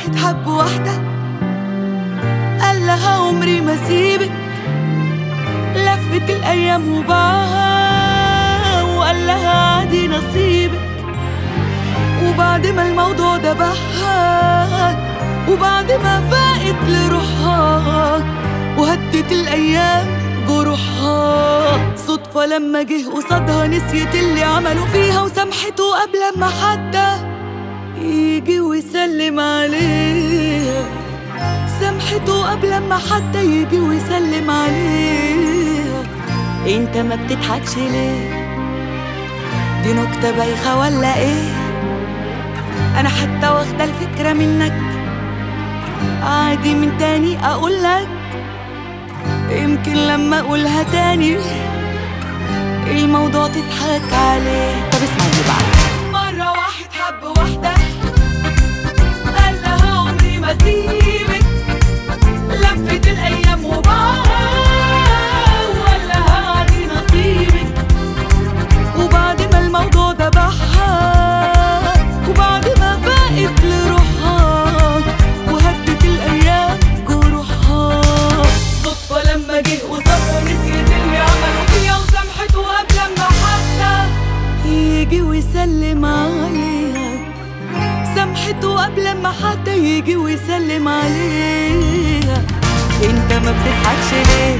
واحد حب واحدة قال لها عمري ما سيبك لفت الأيام وباعها وقال لها عادي نصيبك وبعد ما الموضوع ده بحها وبعد ما فاقت لروحها وهدت الأيام جروحها صدفة لما جه قصادها نسيت اللي عملوا فيها وسامحته قبل ما حتى يجي ويسلم عليها سامحته قبل ما حتى يجي ويسلم عليها انت ما بتضحكش ليه دي نكتة بايخة ولا ايه انا حتى واخدة الفكرة منك عادي من تاني اقول لك يمكن لما اقولها تاني الموضوع تضحك عليه طب اسمع دي بقى مرة واحد حب واحدة قال لها عمري ما سيبك لفت الايام وبعها وقال لها عادي نصيبك وبعد ما الموضوع ده بحها وبعد ما بقت لروحها وهدت الايام جروحها صدفة لما جه وصفها نسيت اللي عملوا فيها وسامحته قبل ما حتى يجي ويسلم عليها سامحته قبل ما حتى يجي ويسلم عليها انت ما بتضحكش ليه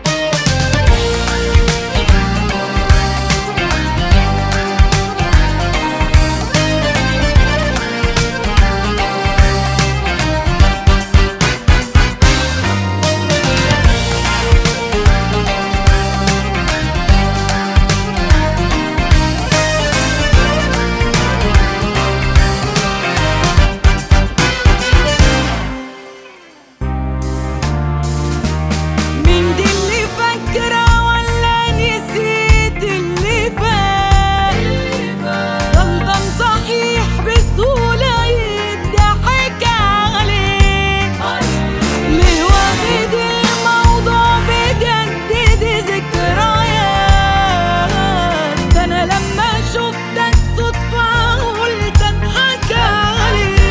مين دي اللي فاكرة ولا نسيت اللي فات غلطان صحيح بسهولة يضحك عليك ليه واخد الموضوع بجد دي ذكريات ده انا لما شفتك صدفة قلت اضحك عليك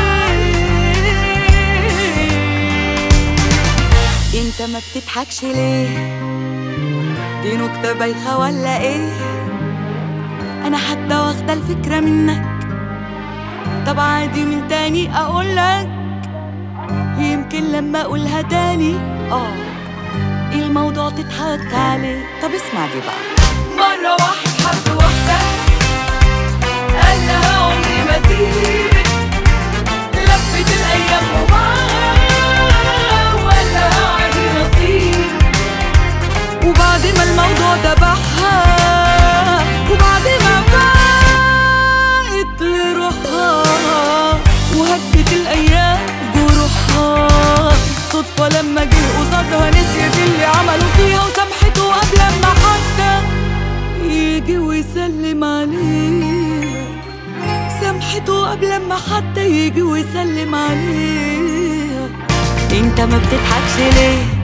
انت ما بتضحكش ليه دي نكتة بايخة ولا ايه انا حتى واخدة الفكرة منك طب عادي من تاني اقولك يمكن لما اقولها تاني اه الموضوع تضحك عليه طب اسمع دي بقى مرة واحد حب واحدة قال لها عمري ما سيبك لفت الايام وبعها ولا عادي نصيب وبعد ما الموضوع ده بحها وبعد ما فاقت لروحها وهدت الايام جروحها صدفة لما جه قصادها نسيت اللي عملوا فيها وسامحته قبل ما حتى يجي ويسلم عليها سامحته قبل ما حتى يجي ويسلم عليها انت ما بتضحكش ليه